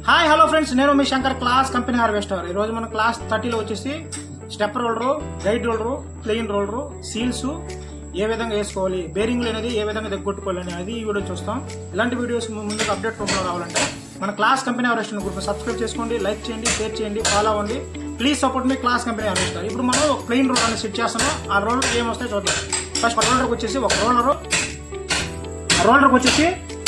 hi hello friends నేను మీ Shankar Claas company harvester ఈ రోజు మన క్లాస్ థర్టీలో వచ్చేసి step roller guide roller plain roller seals ఏ విధంగా వేసుకోవాలి బేరింగ్లు అనేది ఏ విధంగా దగ్గొట్టుకోవాలి అనేది ఈ వీడియో చూస్తాం ఇలాంటి వీడియోస్ ముందుగా అప్డేట్ రూపంలో రావాలంటే మన Claas company harvester group subscribe చేసుకోండి లైక్ చేయండి షేర్ చేయండి ఫాలో అవ్వండి ప్లీజ్ సపోర్ట్ మీ క్లాస్ కంపెనీ హార్వెస్టర్ ఇప్పుడు మనం ఒక ప్లెయిన్ రోల్ అనేది సెట్ చేస్తున్నాం ఆ రోలర్ ఏం వస్తాయో చూద్దాం ఫస్ట్ రోలర్కి వచ్చేసి ఒక రోలరు రోలర్కి వచ్చేసి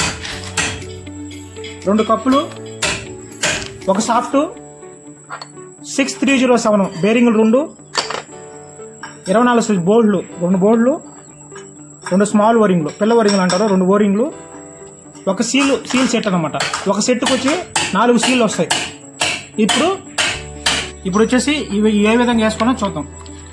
రెండు కప్పులు ఒక shaft six three zero seven బేరింగ్లు రెండు ఇరవై నాలుగు స్విచ్ బోర్డులు రెండు బోర్డులు రెండు స్మాల్ ఓరింగ్లు పిల్ల ఓరింగ్లు అంటారు రెండు ఓరింగ్లు ఒక సీల్ సీల్ సెట్ అనమాట ఒక సెట్కి వచ్చి నాలుగు సీల్ వస్తాయి ఇప్పుడు ఇప్పుడు వచ్చేసి ఇవి ఏ విధంగా వేసుకోవాలో చూద్దాం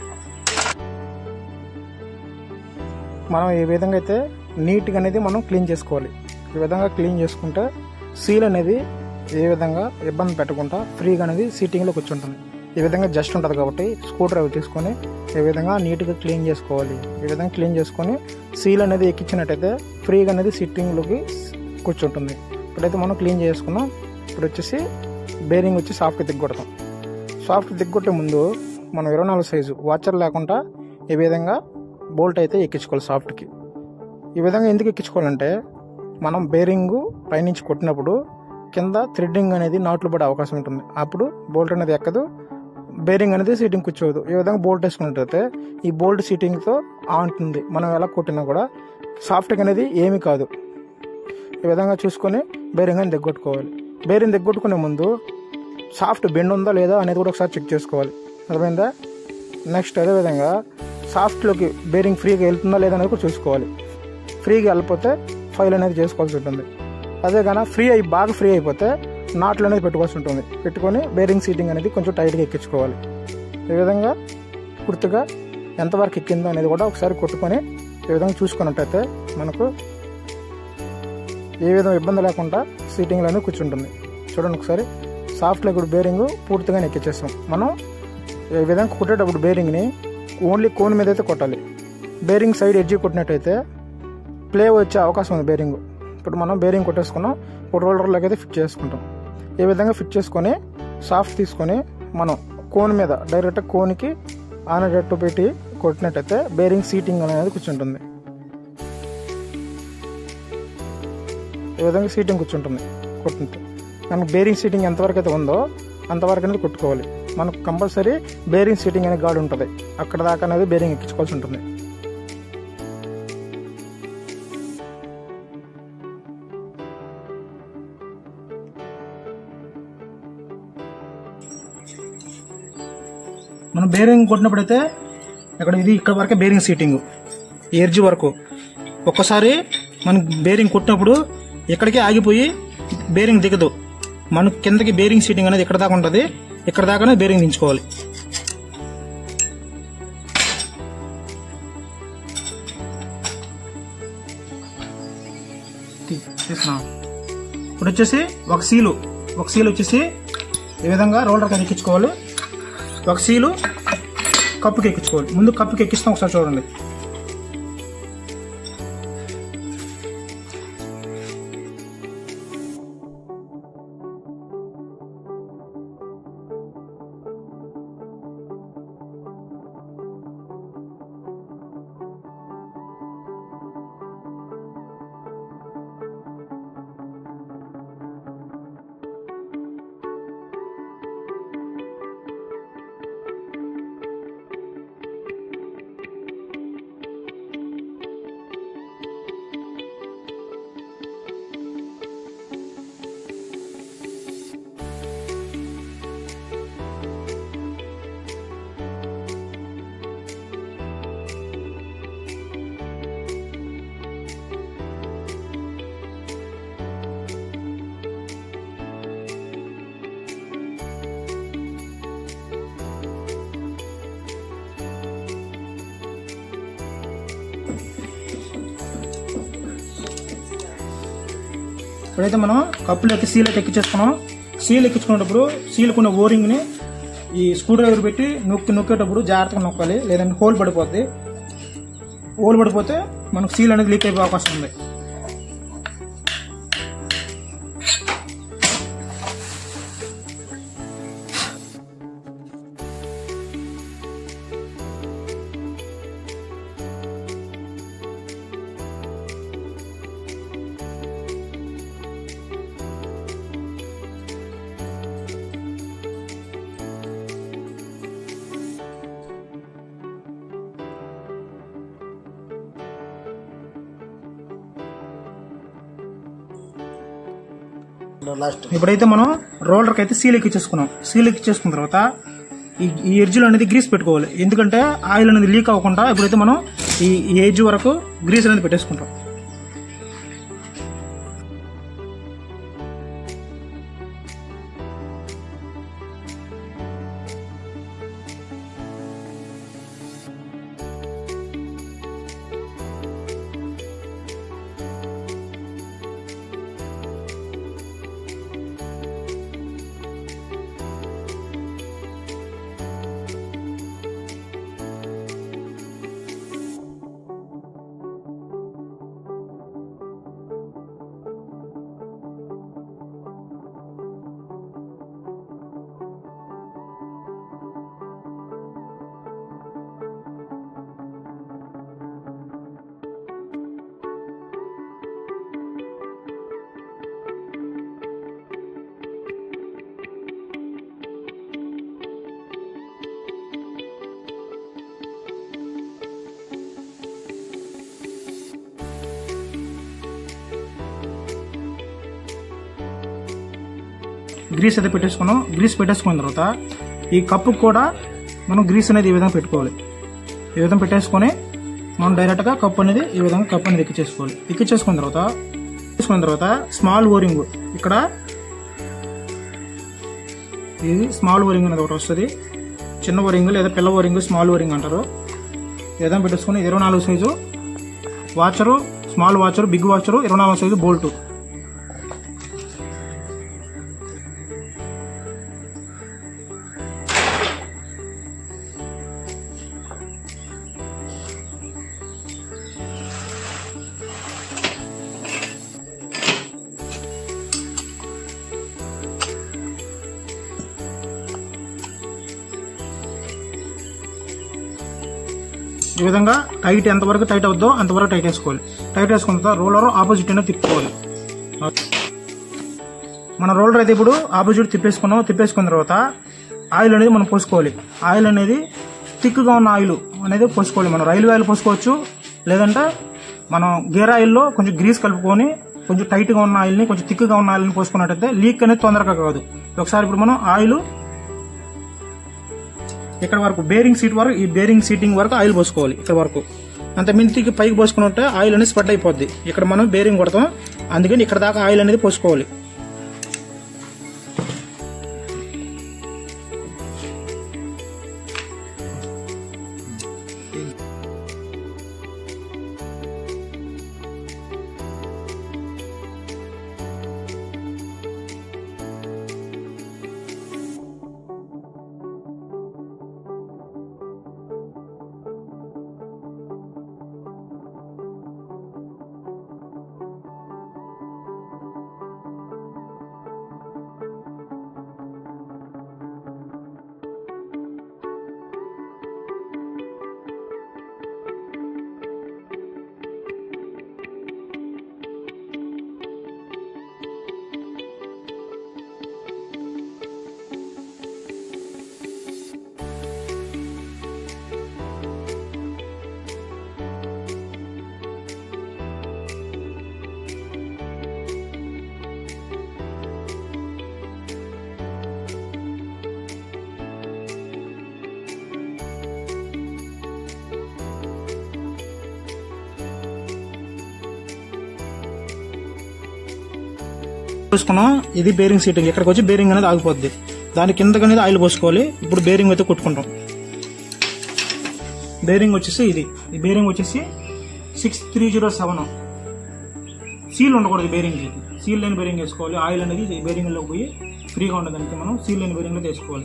మనం ఏ విధంగా అయితే నీట్గా అనేది మనం క్లీన్ చేసుకోవాలి ఈ విధంగా క్లీన్ చేసుకుంటే సీల్ అనేది ఏ విధంగా ఇబ్బంది పెట్టకుండా ఫ్రీగా అనేది సీటింగ్లో కూర్చుంటుంది ఈ విధంగా జస్ట్ ఉంటుంది కాబట్టి స్క్రూ డ్రైవర్ తీసుకొని ఈ విధంగా నీట్గా క్లీన్ చేసుకోవాలి ఈ విధంగా క్లీన్ చేసుకొని సీల్ అనేది ఎక్కించినట్టయితే ఫ్రీగా అనేది సిట్టింగ్లోకి కూర్చుంటుంది ఇప్పుడైతే మనం క్లీన్ చేసుకున్నాం ఇప్పుడు వచ్చేసి బేరింగ్ వచ్చి సాఫ్ట్ దిగ్గొడతాం సాఫ్ట్ దిగ్గొట్టే ముందు మనం ఇరవై నాలుగు సైజు వాచర్ లేకుండా ఈ విధంగా బోల్ట్ అయితే ఎక్కించుకోవాలి సాఫ్ట్కి ఈ విధంగా ఎందుకు ఎక్కించుకోవాలంటే మనం బేరింగ్ పైనుంచి కొట్టినప్పుడు కింద థ్రెడ్డింగ్ అనేది నాట్లు పడే అవకాశం ఉంటుంది అప్పుడు బోల్ట్ అనేది ఎక్కదు బేరింగ్ అనేది సీటింగ్ కూర్చోదు ఈ విధంగా బోల్ట్ వేసుకున్నట్టయితే ఈ బోల్ట్ సీటింగ్తో ఆంటుంది మనం ఎలా కొట్టినా కూడా సాఫ్ట్గా అనేది ఏమీ కాదు ఈ విధంగా చూసుకొని బేరింగ్ అని దగ్గొట్టుకోవాలి బేరింగ్ దగ్గొట్టుకునే ముందు సాఫ్ట్ బెండ్ ఉందా లేదా అనేది కూడా ఒకసారి చెక్ చేసుకోవాలి అర్థమైందా నెక్స్ట్ అదేవిధంగా సాఫ్ట్లోకి బేరింగ్ ఫ్రీగా వెళ్తుందా లేదా అనేది కూడా చూసుకోవాలి ఫ్రీగా వెళ్ళిపోతే ఫైల్ అనేది చేసుకోవాల్సి ఉంటుంది అదే కానీ ఫ్రీ అయి బాగా ఫ్రీ అయిపోతే నాట్లు అనేది పెట్టుకోవాల్సి ఉంటుంది పెట్టుకొని బేరింగ్ సీటింగ్ అనేది కొంచెం టైట్గా ఎక్కించుకోవాలి ఈ విధంగా పూర్తిగా ఎంతవరకు ఎక్కిందో అనేది కూడా ఒకసారి కొట్టుకొని ఈ విధంగా చూసుకున్నట్టయితే మనకు ఏ విధంగా ఇబ్బంది లేకుండా సీటింగ్లో అనేది కూర్చుంటుంది చూడండి ఒకసారి సాఫ్ట్ లెగ్ బేరింగ్ పూర్తిగా ఎక్కించేస్తాం మనం ఈ విధంగా కొట్టేటప్పుడు బేరింగ్ని ఓన్లీ కోన్ మీద అయితే కొట్టాలి బేరింగ్ సైడ్ ఎడ్జి కొట్టినట్టయితే ప్లే వచ్చే అవకాశం ఉంది బేరింగ్ ఇప్పుడు మనం బేరింగ్ కొట్టేసుకున్నాం ఒక రోలర్లోకి అయితే ఫిట్ చేసుకుంటాం ఈ విధంగా ఫిట్ చేసుకొని సాఫ్ట్ తీసుకొని మనం కోన్ మీద డైరెక్ట్ కోన్కి ఆనేటట్టు పెట్టి కొట్టినట్టయితే బేరింగ్ సీటింగ్ అనేది కూర్చుంటుంది ఈ విధంగా సీటింగ్ కూర్చుంటుంది కొట్టినట్టు మనకు బేరింగ్ సీటింగ్ ఎంతవరకు అయితే ఉందో అంతవరకు అనేది కొట్టుకోవాలి మనకు కంపల్సరీ బేరింగ్ సీటింగ్ అనే గాడ్ ఉంటుంది అక్కడ దాకా అనేది బేరింగ్ ఎక్కించుకోవాల్సి ఉంటుంది మనం బేరింగ్ కొట్టినప్పుడైతే ఇక్కడ ఇది ఇక్కడ వరకే బేరింగ్ సీటింగ్ ఎర్జ్ వరకు ఒక్కసారి మనం బేరింగ్ కొట్టినప్పుడు ఇక్కడికి ఆగిపోయి బేరింగ్ దిగదు మనకు కిందకి బేరింగ్ సీటింగ్ అనేది ఇక్కడ దాకా ఉంటుంది ఇక్కడ దాకానే బేరింగ్ దించుకోవాలి తీసిన ఇప్పుడు వచ్చేసి ఒక సీలు ఒక సీల్ వచ్చేసి ఈ విధంగా రోలర్ ఎక్కించుకోవాలి ఒక సీలు కప్పుకి ఎక్కించుకోవాలి ముందు కప్పుకి ఎక్కిస్తాం ఒకసారి చూడండి ఇప్పుడైతే మనం కప్పులోకి సీల్ అయితే ఎక్కించేసుకున్నాం సీల్ ఎక్కించుకునేటప్పుడు సీల్ కొన్న ఓరింగ్ని ఈ స్క్రూ డ్రైవర్ పెట్టి నొక్కి నొక్కేటప్పుడు జాగ్రత్తగా నొక్కాలి లేదంటే హోల్ పడిపోద్ది హోల్ పడిపోతే మనకు సీల్ అనేది లీక్ అయిపోయే అవకాశం ఉంది లాస్ట్ ఇప్పుడైతే మనం రోలర్కి అయితే సీల్ ఎక్కించేసుకున్నాం సీల్ ఎక్కించేసుకున్న తర్వాత ఈ ఈ ఎడ్జ్లో అనేది గ్రీస్ పెట్టుకోవాలి ఎందుకంటే ఆయిల్ అనేది లీక్ అవ్వకుండా ఇప్పుడైతే మనం ఈ ఈ ఎడ్జ్ వరకు గ్రీస్ అనేది పెట్టేసుకుంటాం గ్రీస్ అయితే పెట్టేసుకున్నాం గ్రీస్ పెట్టేసుకున్న తర్వాత ఈ కప్పుకు కూడా మనం గ్రీస్ అనేది ఈ విధంగా పెట్టుకోవాలి ఈ విధంగా పెట్టేసుకొని మనం డైరెక్ట్గా కప్ అనేది ఈ విధంగా కప్ అనేది ఎక్కించేసుకోవాలి ఎక్కించేసుకున్న తర్వాత తీసుకున్న తర్వాత స్మాల్ ఓరింగ్ ఇక్కడ ఇది స్మాల్ ఓరింగ్ అనేది ఒకటి వస్తుంది చిన్న ఓరింగ్ లేదా పిల్ల ఓరింగ్ స్మాల్ ఓరింగ్ అంటారు ఈ విధంగా పెట్టేసుకొని ఇరవై నాలుగు size washer small washer big washer ఇరవై నాలుగు సైజు బోల్టు ఈ విధంగా టైట్ ఎంతవరకు టైట్ అవుద్దో అంతవరకు టైట్ వేసుకోవాలి టైట్ వేసుకున్న తర్వాత రోలర్ ఆపోజిట్ అయినా తిప్పుకోవాలి మన రోలర్ అయితే ఇప్పుడు ఆపోజిట్ తిప్పేసుకున్నాం తిప్పేసుకున్న తర్వాత ఆయిల్ అనేది మనం పోసుకోవాలి ఆయిల్ అనేది థిక్గా ఉన్న ఆయిల్ అనేది పోసుకోవాలి మనం రైల్వే ఆయిల్ పోసుకోవచ్చు లేదంటే మనం గేర్ ఆయిల్లో కొంచెం గ్రీస్ కలుపుకొని కొంచెం టైట్గా ఉన్న ఆయిల్ని కొంచెం థిక్గా ఉన్న ఆయిల్ని పోసుకున్నట్టయితే లీక్ అనేది తొందరగా కాదు ఒకసారి ఇప్పుడు మనం ఆయిల్ ఇక్కడ వరకు బేరింగ్ సీట్ వరకు ఈ బేరింగ్ సీటింగ్ వరకు ఆయిల్ పోసుకోవాలి ఇక్కడ వరకు అంత మింతికి పైకి పోసుకున్నట్టే ఆయిల్ అనేది స్ప్రెడ్ అయిపోద్ది ఇక్కడ మనం బేరింగ్ కొడతాం అందుకని ఇక్కడ దాకా ఆయిల్ అనేది పోసుకోవాలి పోసుకున్నాం ఇది బేరింగ్ సీటింగ్ ఇక్కడికి వచ్చి బేరింగ్ అనేది ఆగిపోద్ది దాని కిందకి అనేది ఆయిల్ పోసుకోవాలి ఇప్పుడు బేరింగ్ అయితే కొట్టుకుంటాం బేరింగ్ వచ్చేసి ఇది ఈ బేరింగ్ వచ్చేసి six three zero seven seal ఉండకూడదు బేరింగ్ సీల్ లేని బేరింగ్ వేసుకోవాలి ఆయిల్ అనేది ఈ బేరింగ్లో పోయి ఫ్రీగా ఉండడానికి మనం సీల్ లేని బేరింగ్లో తీసుకోవాలి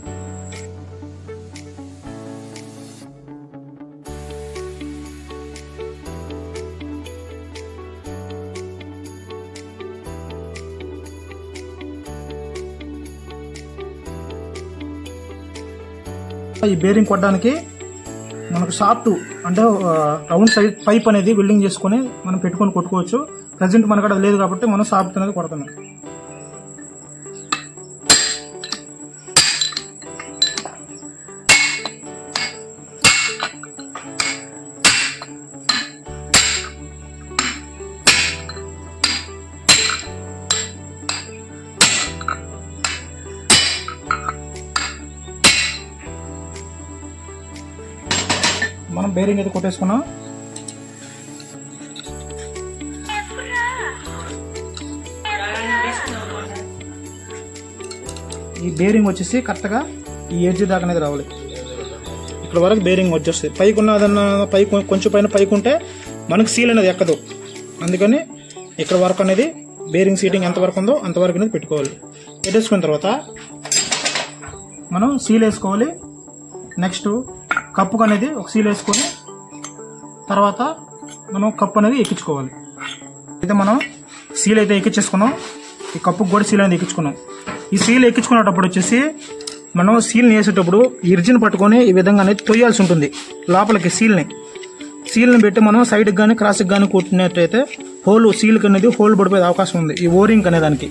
ఈ బేరింగ్ కొట్టడానికి మనకు సాఫ్ట్ అంటే రౌండ్ సైజ్ పైప్ అనేది వెల్డింగ్ చేసుకొని మనం పెట్టుకొని కొట్టుకోవచ్చు ప్రజెంట్ మనకు అది లేదు కాబట్టి మనం సాఫ్ట్ అనేది కొడుతున్నాం మనం బేరింగ్ అయితే కొట్టేసుకున్నాం ఈ బేరింగ్ వచ్చేసి కరెక్ట్గా ఈ ఎడ్జ్ దాకా అనేది రావాలి ఇక్కడ వరకు బేరింగ్ వచ్చేస్తుంది పైకి ఉన్నదన్న పై కొంచెం పైన పైకి ఉంటే మనకు సీల్ అనేది ఎక్కదు అందుకని ఇక్కడ వరకు అనేది బేరింగ్ సీటింగ్ ఎంత వరకు ఉందో అంతవరకు అనేది పెట్టుకోవాలి పెట్టేసుకున్న తర్వాత మనం సీల్ వేసుకోవాలి నెక్స్ట్ కప్పుకు అనేది ఒక సీల్ వేసుకొని తర్వాత మనం కప్పు అనేది ఎక్కించుకోవాలి అయితే మనం సీల్ అయితే ఎక్కించేసుకున్నాం ఈ కప్పుకు కూడా సీల్ అనేది ఎక్కించుకున్నాం ఈ సీల్ ఎక్కించుకునేటప్పుడు వచ్చేసి మనం సీల్ని వేసేటప్పుడు ఇర్జిన్ పట్టుకొని ఈ విధంగా అనేది తొయ్యాల్సి ఉంటుంది లోపలికి సీల్ని సీల్ని పెట్టి మనం సైడ్కి కానీ క్రాస్కి కానీ కొట్టినట్టయితే హోల్ సీల్కి అనేది హోల్ పడిపోయే అవకాశం ఉంది ఈ ఓరింగ్ అనే దానికి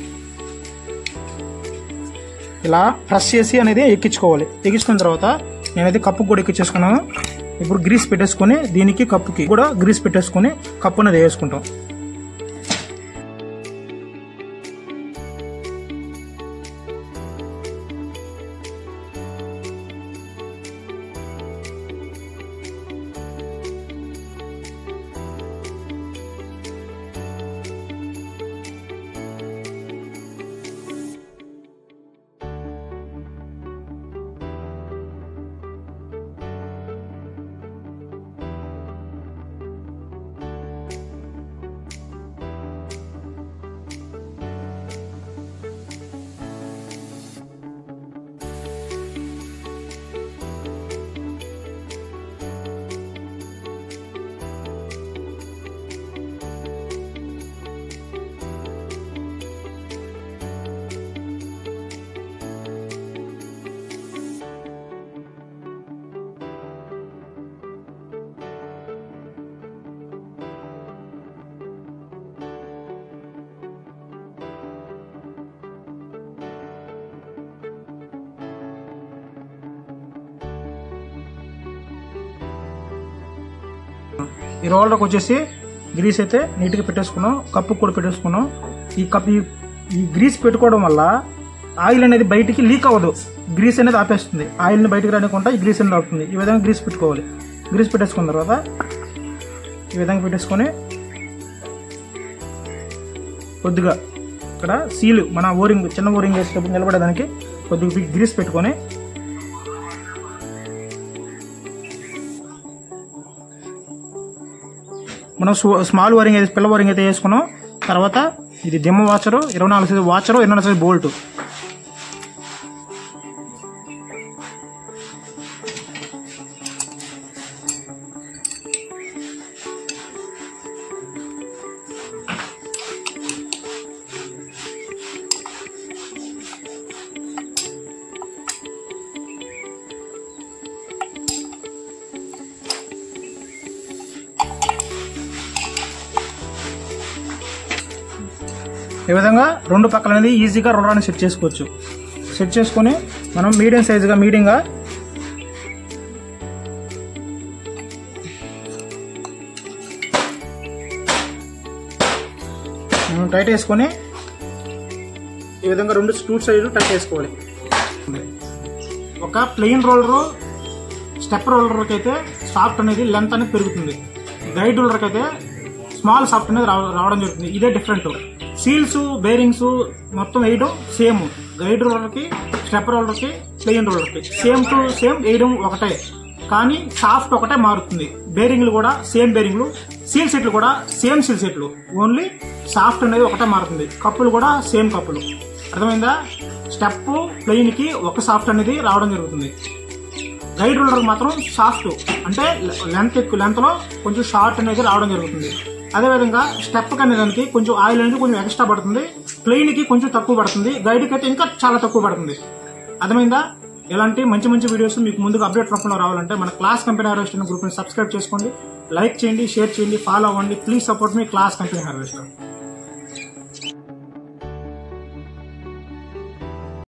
ఇలా ప్రెస్ చేసి అనేది ఎక్కించుకోవాలి ఎక్కించుకున్న తర్వాత నేనైతే కప్పుకు కూడా ఎక్కించేసుకున్నాను ఇప్పుడు గ్రీస్ పెట్టేసుకొని దీనికి కప్పుకి కూడా గ్రీస్ పెట్టేసుకొని కప్పు అనేది వేసుకుంటాం ఈ రోలర్కి వచ్చేసి గ్రీస్ అయితే నీట్గా పెట్టేసుకున్నాం కప్పు కూడా పెట్టేసుకున్నాం ఈ కప్ ఈ- ఈ గ్రీస్ పెట్టుకోవడం వల్ల ఆయిల్ అనేది బయటికి లీక్ అవ్వదు గ్రీస్ అనేది ఆపేస్తుంది ఆయిల్ని బయటికి రానికుండా ఈ గ్రీస్ అనేది ఆపుతుంది ఈ విధంగా గ్రీస్ పెట్టుకోవాలి గ్రీస్ పెట్టేసుకున్న తర్వాత ఈ విధంగా పెట్టేసుకొని కొద్దిగా ఇక్కడ సీలు మన ఓరింగ్ చిన్న ఓరింగ్ వేసేటప్పుడు నిలబడేదానికి కొద్దిగా బిగ్ గ్రీస్ పెట్టుకొని మనం స్వ- స్మాల్ వరింగ్ అయితే పిల్ల వరింగ్ అయితే వేసుకున్నాం తర్వాత ఇది దిమ్మ వాచరు ఇరవై నాలుగు సైజు వాచరు ఇరవై నాలుగు సైజు బోల్ట్ ఈ విధంగా రెండు పక్కల అనేది ఈజీగా రోలర్ని సెట్ చేసుకోవచ్చు సెట్ చేసుకొని మనం మీడియం సైజుగా మీడియంగా మనం టైట్ వేసుకొని ఈ విధంగా రెండు టూ సైడ్ టైట్ వేసుకోవాలి ఒక ప్లెయిన్ రోలరు స్టెప్ రోలర్కి అయితే సాఫ్ట్ అనేది లెంత్ అనేది పెరుగుతుంది గైడ్ రోలర్కి అయితే స్మాల్ సాఫ్ట్ అనేది రావ- రావడం జరుగుతుంది ఇదే డిఫరెంట్ సీల్స్ బేరింగ్స్ మొత్తం వేయడం సేమ్ గైడ్ రోలర్కి స్టెప్ రోలర్కి ప్లెయిన్ రోలర్కి సేమ్ టు సేమ్ వేయడం ఒకటే కానీ సాఫ్ట్ ఒకటే మారుతుంది బేరింగ్లు కూడా సేమ్ బేరింగ్లు సీల్ సెట్లు కూడా సేమ్ సీల్ సెట్లు ఓన్లీ సాఫ్ట్ అనేది ఒకటే మారుతుంది కప్పులు కూడా సేమ్ కప్పులు అర్థమైందా స్టెప్ ప్లెయిన్ కి ఒక సాఫ్ట్ అనేది రావడం జరుగుతుంది గైడ్ రూలర్ మాత్రం సాఫ్ట్ అంటే లెంత్ ఎక్కువ లెంత్ లో కొంచెం షార్ట్ అనేది రావడం జరుగుతుంది అదేవిధంగా స్టెప్ అనేదానికి కొంచెం ఆయిల్ అనేది కొంచెం ఎక్స్ట్రా పడుతుంది ప్లెయిన్ కి కొంచెం తక్కువ పడుతుంది గైడ్ కి అయితే ఇంకా చాలా తక్కువ పడుతుంది అర్థమైందా ఇలాంటి మంచి మంచి వీడియోస్ మీకు ముందుగా అప్డేట్ రూపంలో రావాలంటే మన క్లాస్ కంపెనీ హార్వెస్టర్ గ్రూప్ ని సబ్స్క్రైబ్ చేసుకోండి లైక్ చేయండి షేర్ చేయండి ఫాలో అవ్వండి ప్లీజ్ సపోర్ట్ మీ క్లాస్ కంపెనీ హార్వెస్టర్